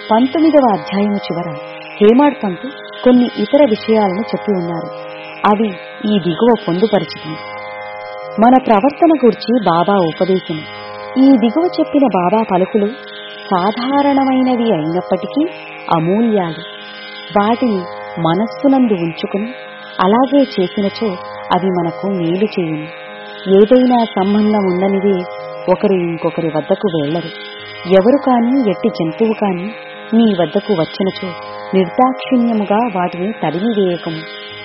పంతొమ్మిదవ అధ్యాయము చివర హేమాడ్ పంతు కొన్ని ఇతర విషయాలను చెప్పి ఉన్నారు అవి ఈ దిగువ పొందుపరిచింది మన ప్రవర్తన గురించి బాబా ఉపదేశం ఈ దిగువ చెప్పిన బాబా పలుకులు సాధారణమైనవి అయినప్పటికీ అమూల్యాలు వాటిని మనస్సునందు ఉంచుకుని అలాగే చేసినచో అవి మనకు మేలు చేయును ఏదైనా సంబంధం ఉండనిదే ఒకరు ఇంకొకరి వద్దకు వెళ్లరు ఎవరు కాని ఎట్టి జంతువు కాని నీ వద్దకు వచ్చినచో నిర్దాక్షిణ్యముగా వాటిని తరిమివేయకము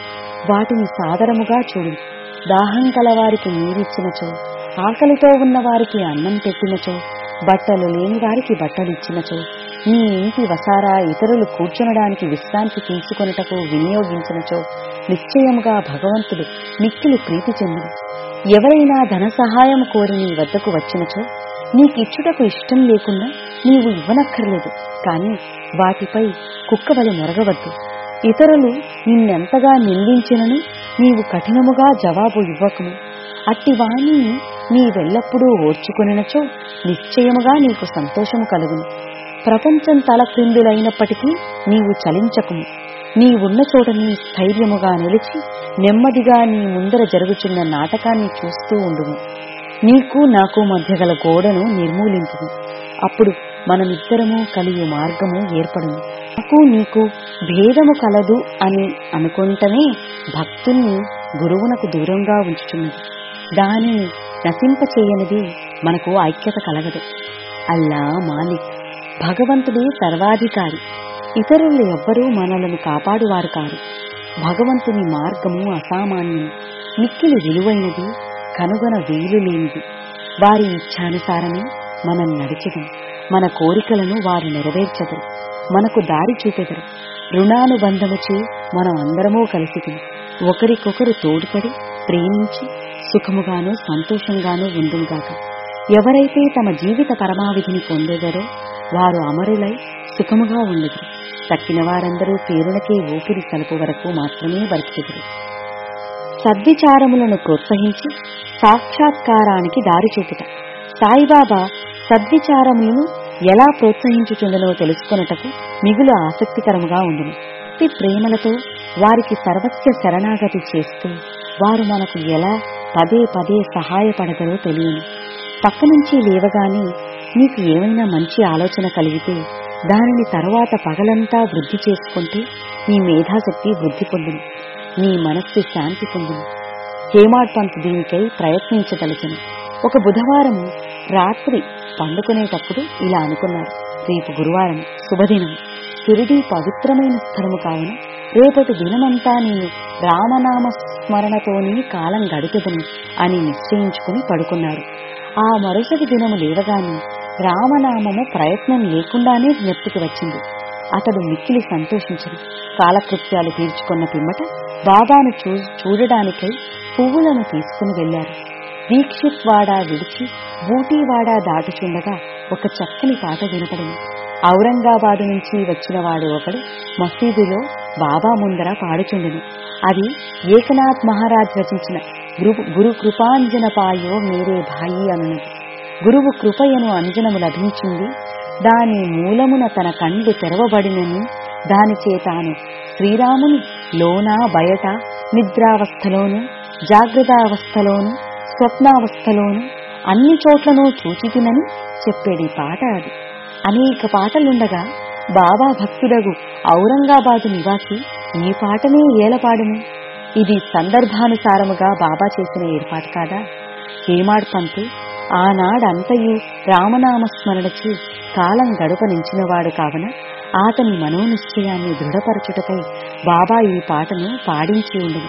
వాటిని సాదరముగా చూడు దాహం కలవారికి నీరిచ్చినచో ఆకలితో ఉన్న వారికి అన్నం పెట్టినచో బట్టలు లేని వారికి బట్టలిచ్చినచో నీ ఇంటి వసారా ఇతరులు కూర్చునడానికి విశ్రాంతి తీసుకొనుటకు వినియోగించినచో నిశ్చయముగా భగవంతుడు మిక్కిలి ప్రీతి చెందును ఎవరైనా ధన సహాయం కోరి నీ వద్దకు వచ్చినచో నీకిచ్చుటకు ఇష్టం లేకుండా నీవు ఇవ్వనక్కర్లేదు కాని వాటిపై కుక్కవలి మొరగవద్దు ఇతరులు నిన్నెంతగా నిందించినను నీవు కఠినముగా జవాబు ఇవ్వకము అట్టివాణ్ణి నీవెల్లప్పుడూ ఓర్చుకొనినచో నిశ్చయముగా నీకు సంతోషము కలుగును ప్రపంచం తలక్రిందులైనప్పటికీ నీవు చలించకము నీవున్న చోటని స్థైర్యముగా నిలిచి నెమ్మదిగా నీ ముందర జరుగుచున్న నాటకాన్ని చూస్తూ ఉండుము నీకు నాకు మధ్య గల గోడను నిర్మూలించుము అప్పుడు మనమిద్దరము కలియు మార్గము ఏర్పడును నాకు నీకు భేదము కలదు అని అనుకుంటనే భక్తుల్ని గురువునకు దూరంగా ఉంచుచున్నది దానిని నశింపచేయనిది మనకు ఐక్యత కలగదు అల్లా మాలిక్ భగవంతుడే సర్వాధికారి ఇతరులు ఎవ్వరూ మనలను కాపాడువారు కారు భగవంతుని మార్గము అసామాన్యం మిక్కిలి విలువైనది కనుగొన వీలు లేనిది వారి ఇచ్ఛానుసారమే మనం నడిచెదం మన కోరికలను వారు నెరవేర్చెదరు మనకు దారి చూపెదరు రుణానుబంధముచే మనం అందరమూ కలిసి ఒకరికొకరు తోడ్పడి ప్రేమించి సుఖముగాను సంతోషంగాను ఉందుగాక ఎవరైతే తమ జీవిత పరమావిధిని పొందేదరో వారు అమరులై సుఖముగా ఉండదురు తక్కిన వారందరూ పేరునకే ఊపిరి సలుపు వరకు మాత్రమే బతికెదురు సద్విచారములను ప్రోత్సహించి సాక్షాత్కారానికి దారి చూపుట సాయిబాబా సద్విచారములను ఎలా ప్రోత్సహించుచుండనో తెలుసుకొనుటకు మిగులు ఆసక్తికరముగా ఉండును భక్తి ప్రేమలతో వారికి సర్వస్య శరణాగతి చేస్తూ వారు మనకు ఎలా పదే పదే సహాయపడగలో తెలియను పక్క నుంచి లేవగానే నీకు ఏమైనా మంచి ఆలోచన కలిగితే దానిని తరువాత పగలంతా వృద్ధి చేసుకుంటే నీ మేధాశక్తి వృద్ధి పొందును నీ మనస్సు శాంతి పొందును హేమాడ్ పంత్ దీనికై ప్రయత్నించదలిచను ఒక బుధవారం రాత్రి పండుకునేటప్పుడు ఇలా అనుకున్నారు రేపు గురువారం శుభదినం షిరిడీ పవిత్రమైన స్థలము కావున రేపటి దినమంతా నేను రామనామ స్మరణతోనే కాలం గడిపెదను అని నిశ్చయించుకుని పడుకున్నారు ఆ మరుసటి దినము లేవగానే రామనామము ప్రయత్నం లేకుండానే జ్ఞప్తికి వచ్చింది అతడు మిక్కిలి సంతోషించడు కాలకృత్యాలు తీర్చుకున్న పిమ్మట బాబాను చూ చూడడానికై పువ్వులను తీసుకుని వెళ్లారు దీక్షిత్ వాడా విడిచి బూటీవాడా దాటుచుండగా ఒక చక్కని పాట వినపడింది ఔరంగాబాదు నుంచి వచ్చిన వాడు ఒకడు మసీదులో బాబా ముందర పాడుచుండెను అది ఏకనాథ్ మహారాజ్ రచించిన గురు గురు కృపాంజన పాయో మేరే భాయి అనున్నది గురువు కృపయను అంజనము లభించింది దాని మూలమున తన కండ్లు తెరవబడినని దానిచే తాను శ్రీరాముని లోన బయట నిద్రావస్థలోను జాగ్రత్తావస్థలోను స్వప్నావస్థలోను అన్ని చోట్లను చూచితినని చెప్పేది పాట అది అనేక పాటలుండగా బాబా భక్తుడగు ఔరంగాబాదు నివాసి ఈ పాటనే ఏలపాడును ఇది సందర్భానుసారముగా బాబా చేసిన ఏర్పాటు కాదా హేమాడ్ పంతు ఆనాడంతయు రామనామస్మరణచి కాలం గడుపనించినవాడు కావున అతని మనోనిశ్చయాన్ని దృఢపరచుటకై బాబా ఈ పాటను పాడించి ఉండను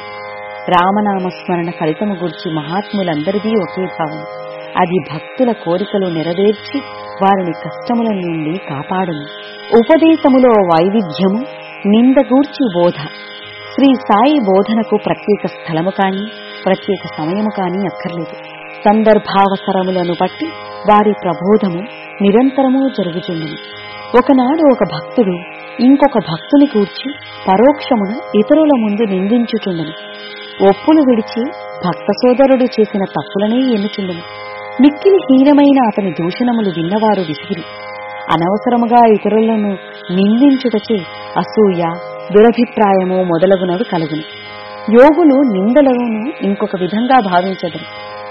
రామనామస్మరణ ఫలితము గురించి మహాత్ములందరిదీ ఒకే భావం అది భక్తుల కోరికలు నెరవేర్చి వారిని కష్టముల నుండి కాపాడును ఉపదేశములో వైవిధ్యము నిందగూర్చి బోధ శ్రీ సాయి బోధనకు ప్రత్యేక స్థలము కాని ప్రత్యేక సమయము కాని అక్కర్లేదు సందర్భావసరములను బట్టి వారి ప్రబోధము నిరంతరము జరుగుతుండును ఒకనాడు ఒక భక్తుడు ఇంకొక భక్తుని కూర్చి పరోక్షమున ఇతరుల ముందు నిందించుచుండెను ఒప్పులు విడిచి భక్త సోదరుడు చేసిన తప్పులనే ఎన్నుచుండెను మిక్కిలి హీనమైన అతని దూషణములు విన్నవారు విసిగిరి అనవసరముగా ఇతరులను నిందించుటచే అసూయ దురభిప్రాయము మొదలగునవి కలుగును యోగులు నిందలను ఇంకొక విధంగా భావించదరు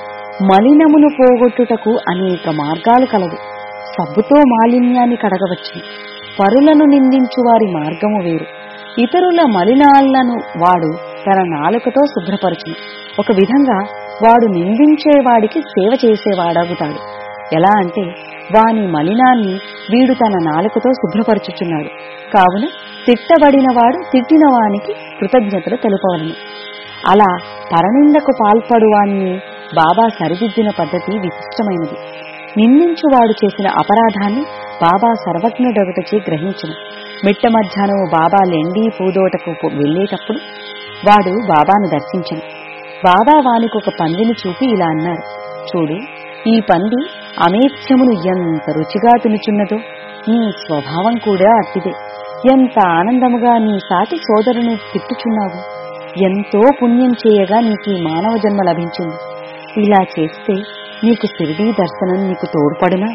మలినమును పోగొట్టుటకు అనేక మార్గాలు కలవు సబ్బుతో మాలిన్యాన్ని కడగవచ్చు పరులను నిందించు వారి మార్గము వేరు ఇతరుల మలినాలను వాడు తన నాలుకతో శుభ్రపరచును ఒక విధంగా వాడు నిందించేవాడికి సేవ చేసేవాడవుతాడు ఎలా అంటే వాని మలినాన్ని వీడు తన నాలుకతో శుభ్రపరచుచున్నాడు కావున తిట్టబడినవాడు తిట్టిన వానికి కృతజ్ఞతలు తెలుపవలను అలా పరనిందకు పాల్పడువాన్ని బాబా సరిదిద్దిన పద్ధతి విశిష్టమైనది నిందించువాడు చేసిన అపరాధాన్ని బాబా సర్వజ్ఞుడొకటచే గ్రహించును మిట్ట మధ్యాహ్నము బాబా లెండి పూదోటకు పో- వెళ్ళేటప్పుడు వాడు బాబాను దర్శించను బాబా వానికి ఒక పందిని చూపి ఇలా అన్నారు చూడు ఈ పంది అమేత్యమును ఎంత రుచిగా తినుచున్నదో నీ స్వభావం కూడా అట్టిదే ఎంత ఆనందముగా నీ సాటి సోదరుని తిట్టుచున్నావు ఎంతో పుణ్యం చేయగా నీకు ఈ మానవ జన్మ లభించింది ఇలా చేస్తే నీకు శిరిడీ దర్శనం నీకు తోడ్పడునా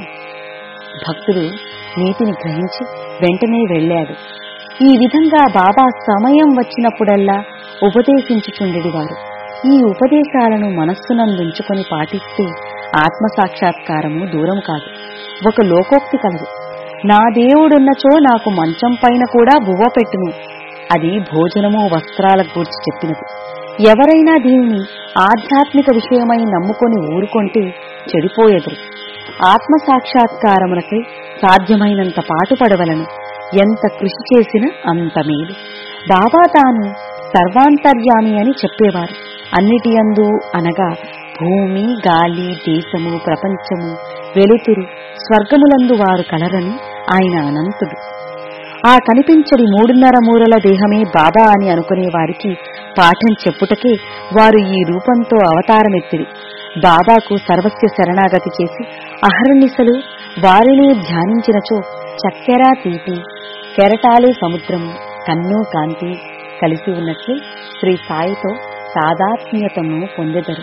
భక్తుడు నీతిని గ్రహించి వెంటనే వెళ్ళాడు ఈ విధంగా బాబా సమయం వచ్చినప్పుడల్లా ఉపదేశించుచుండెడివారు ఈ ఉపదేశాలను మనస్సునందుంచుకొని పాటిస్తే ఆత్మ సాక్షాత్కారము దూరం కాదు ఒక లోకోక్తి కలదు నా దేవుడున్నచో నాకు మంచం పైన కూడా బువ్వ పెట్టును అది భోజనము వస్త్రాల గూర్చి చెప్పినది ఎవరైనా దీనిని ఆధ్యాత్మిక విషయమై నమ్ముకొని ఊరుకొంటే చెడిపోయెదరు ఆత్మ సాక్షాత్కారమునకై సాధ్యమైనంత పాటుపడవలను ఎంత కృషి చేసినా అంత మేలు బాబా తాను సర్వాంతర్యామి అని చెప్పేవారు అన్నిటి యందు అనగా భూమి గాలి దేశము ప్రపంచము వెలుతురు స్వర్గములందు వారు కలరని ఆయన అనంతుడు ఆ కనిపించని మూడున్నర మూరల దేహమే బాబా అని అనుకునే వారికి పాఠం చెప్పుటకే వారు ఈ రూపంతో అవతారమెత్తిరి బాబాకు సర్వస్య శరణాగతి చేసి అహర్నిశలు వారినే ధ్యానించినచో చక్కెర తీపి కెరటాలే సముద్రము కన్ను కాంతి కలిసి ఉన్నట్లే శ్రీ సాయితో తాదాత్మ్యతను పొందెదరు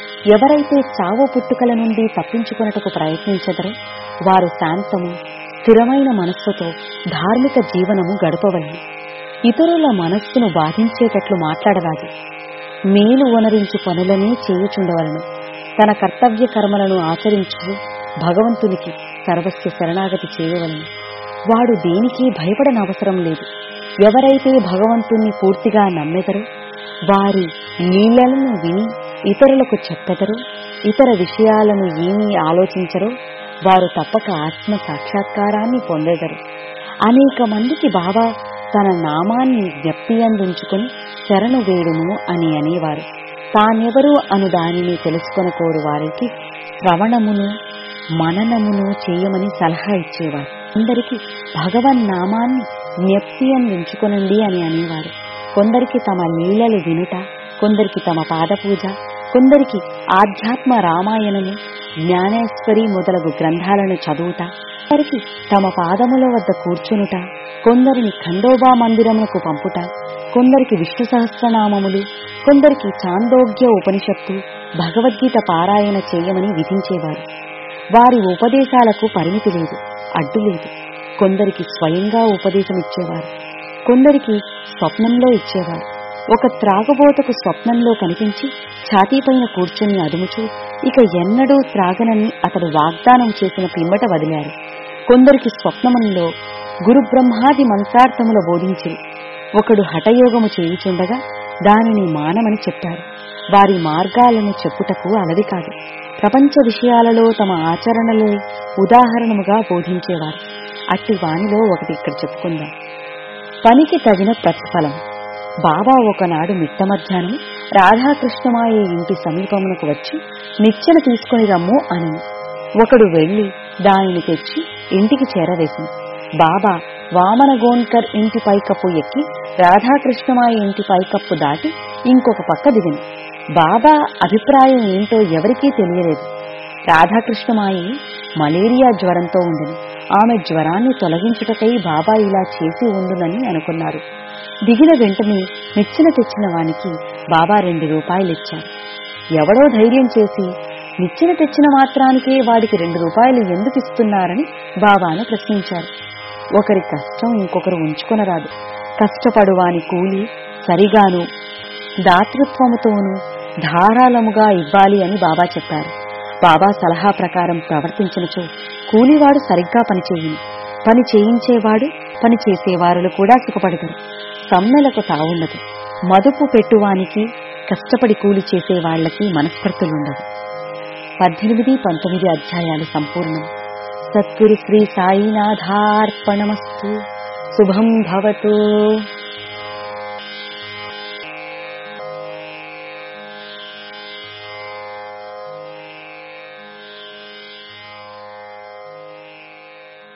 ఎవరైతే చావు పుట్టుకల నుండి తప్పించుకొనటకు ప్రయత్నించెదరో వారు శాంతము స్థిరమైన మనస్సుతో ధార్మిక జీవనము గడపవలను ఇతరుల మనస్సును బాధించేటట్లు మాట్లాడరాదు మేలు వనరించు పనులనే చేయుచుండవలను తన కర్తవ్య కర్మలను ఆచరించు భగవంతునికి సర్వస్వ శరణాగతి చేయవలను వాడు దేనికి భయపడనవసరం లేదు ఎవరైతే భగవంతుణ్ణి పూర్తిగా నమ్మెదరో వారి లీలలను విని ఇతరులకు చెప్పెదరో ఇతర విషయాలను ఏమీ ఆలోచించరో వారు తప్పక ఆత్మ సాక్షాత్కారాన్ని పొందెదరు అనేక మందికి బాబా తన నామాన్ని జ్ఞప్తియందుంచుకుని శరణు వేడుము అని అనేవారు తానెవరు అను దానిని తెలుసుకొన కోరు వారికి శ్రవణమును మననమును చేయమని సలహా ఇచ్చేవారు కొందరికి భగవన్ నామాన్ని జ్ఞప్తియందుంచుకొనండి అని అనేవారు కొందరికి తమ లీలలు వినుట కొందరికి తమ పాదపూజ కొందరికి ఆధ్యాత్మ రామాయణము జ్ఞానేశ్వరి మొదలగు గ్రంథాలను చదువుట కొందరికి తమ పాదముల వద్ద కూర్చునుట కొందరిని ఖండోబా మందిరమునకు పంపుట కొందరికి విష్ణు సహస్రనామములు కొందరికి చాందోగ్య ఉపనిషత్తు భగవద్గీత పారాయణ చేయమని విధించేవారు వారి ఉపదేశాలకు పరిమితి లేదు అడ్డు లేదు కొందరికి స్వయంగా ఉపదేశం ఇచ్చేవారు కొందరికి స్వప్నంలో ఇచ్చేవారు ఒక త్రాగుబోతకు స్వప్నంలో కనిపించి ఛాతీపైన కూర్చొని అదుముచూ ఇక ఎన్నడూ త్రాగనని అతడు వాగ్దానం చేసిన పిమ్మట వదిలారు కొందరికి స్వప్నములో గురు బ్రహ్మాది మంత్రార్థముల బోధించి ఒకడు హఠయోగము చేయుచుండగా దానిని మానమని చెప్పారు వారి మార్గాలను చెప్పుటకు అలవి కాదు ప్రపంచ విషయాలలో తమ ఆచరణలే ఉదాహరణముగా బోధించేవారు అట్టి వానిలో ఒకటి ఇక్కడ చెప్పుకుందాం పనికి తగిన ప్రతిఫలం బాబా ఒకనాడు మిట్ట మధ్యాహ్నం రాధాకృష్ణమాయ ఇంటి సమీపమునకు వచ్చి నిచ్చెన తీసుకొని రమ్ము అని ఒకడు వెళ్లి దానిని తెచ్చి ఇంటికి చేరవేసింది బాబా వామన గోన్కర్ ఇంటి పైకప్పు ఎక్కి రాధాకృష్ణమాయ ఇంటి పైకప్పు దాటి ఇంకొక పక్క దిగింది బాబా అభిప్రాయం ఏంటో ఎవరికీ తెలియలేదు రాధాకృష్ణమాయి మలేరియా జ్వరంతో ఉండిని ఆమె జ్వరాన్ని తొలగించుటకై బాబా ఇలా చేసి ఉండునని అనుకున్నారు దిగిన వెంటనే నిచ్చెన తెచ్చిన వానికి బాబా రెండు రూపాయలిచ్చారు ఎవడో ధైర్యం చేసి నిచ్చెన తెచ్చిన మాత్రానికే వాడికి రెండు రూపాయలు ఎందుకు ఇస్తున్నారని బాబాను ప్రశ్నించారు ఒకరి కష్టం ఇంకొకరు ఉంచుకొనరాదు కష్టపడువాని కూలి సరిగాను దాతృత్వముతోనూ ధారాళముగా ఇవ్వాలి అని బాబా చెప్పారు బాబా సలహా ప్రకారం ప్రవర్తించినచో కూలివాడు సరిగ్గా పనిచేయును పని చేయించేవాడు పని చేసేవారులు కూడా సుఖపడతారు సమ్మెలకు తావుండదు మదుపు పెట్టువానికి కష్టపడి కూలి చేసే వాళ్లకి మనస్పర్ధలుండవు పద్దెనిమిది పంతొమ్మిది అధ్యాయాలు సంపూర్ణం సద్గురు శ్రీ సాయినాథార్పణమస్తు శుభం భవతు